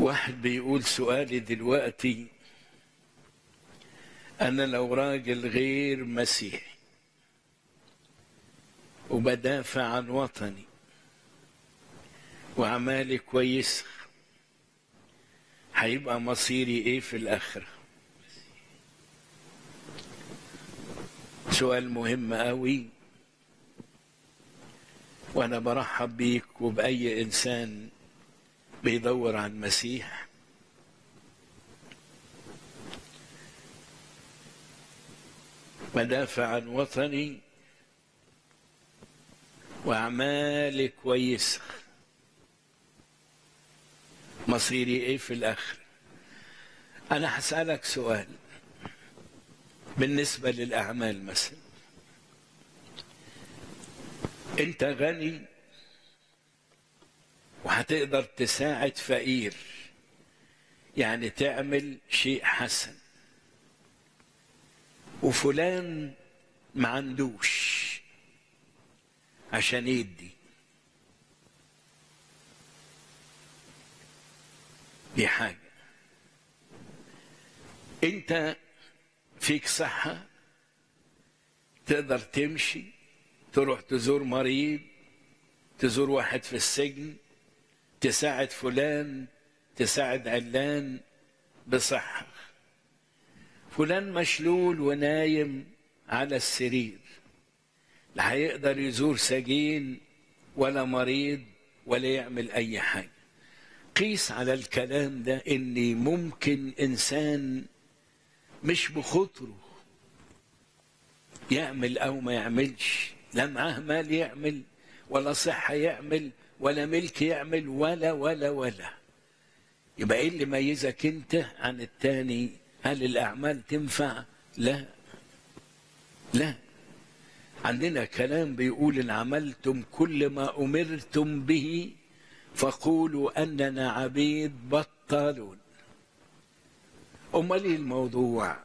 واحد بيقول سؤالي دلوقتي أنا لو راجل غير مسيحي وبدافع عن وطني وأعمالي كويسة هيبقى مصيري إيه في الآخرة؟ سؤال مهم أوي وأنا برحب بيك وبأي إنسان بيدور على المسيح بدافع عن وطني وأعمالي كويسة مصيري إيه في الآخر أنا هسألك سؤال بالنسبة للأعمال مثلا أنت غني وهتقدر تساعد فقير يعني تعمل شيء حسن وفلان ما عندوش عشان يدي دي حاجة انت فيك صحة تقدر تمشي تروح تزور مريض تزور واحد في السجن تساعد فلان تساعد علان بصحة فلان مشلول ونايم على السرير لا هيقدر يزور سجين ولا مريض ولا يعمل أي حاجة قيس على الكلام ده إن ممكن إنسان مش بخطره يعمل أو ما يعملش لا معاه مال يعمل ولا صحة يعمل ولا ملك يعمل ولا ولا ولا يبقى ايه اللي ميزك انت عن التاني هل الاعمال تنفع لا لا عندنا كلام بيقول ان عملتم كل ما امرتم به فقولوا اننا عبيد بطالون امال ايه الموضوع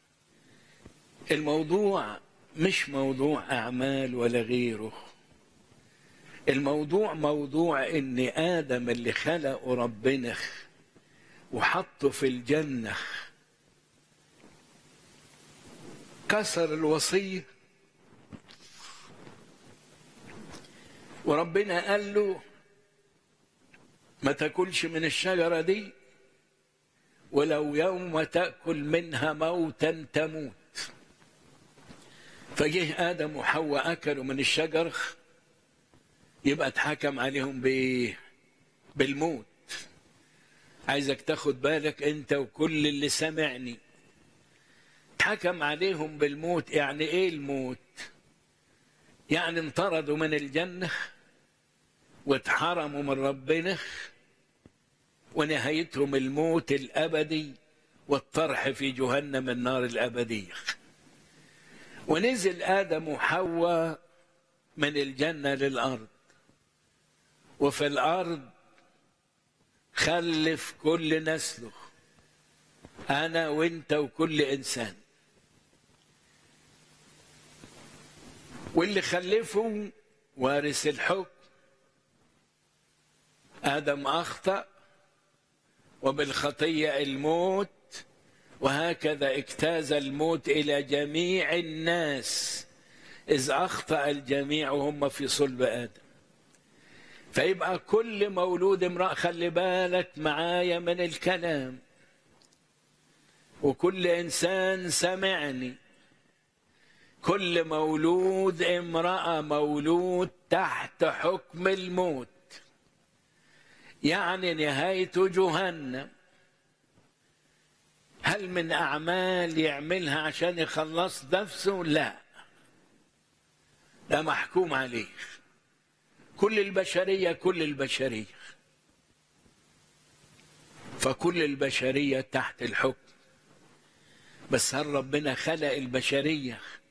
الموضوع مش موضوع اعمال ولا غيره الموضوع موضوع ان ادم اللي خلقه ربنا وحطه في الجنه كسر الوصيه وربنا قال له ما تاكلش من الشجره دي ولو يوم تاكل منها موتا تموت فجه ادم وحواء اكلوا من الشجر يبقى اتحكم عليهم بايه بالموت عايزك تاخد بالك انت وكل اللي سمعني اتحكم عليهم بالموت يعني ايه الموت يعني انطردوا من الجنة واتحرموا من ربنا ونهايتهم الموت الأبدي والطرح في جهنم النار الأبدية ونزل آدم وحواء من الجنة للأرض وفي الأرض خلف كل نسله أنا وأنت وكل إنسان واللي خلفه وارث الحكم آدم أخطأ وبالخطية الموت وهكذا اجتاز الموت إلى جميع الناس إذ أخطأ الجميع وهم في صلب آدم فيبقى كل مولود امرأة خلي بالك معايا من الكلام وكل إنسان سمعني كل مولود امرأة مولود تحت حكم الموت يعني نهايته جهنم هل من أعمال يعملها عشان يخلص نفسه لا ده محكوم عليه كل البشرية كل البشرية فكل البشرية تحت الحكم بس هل ربنا خلق البشرية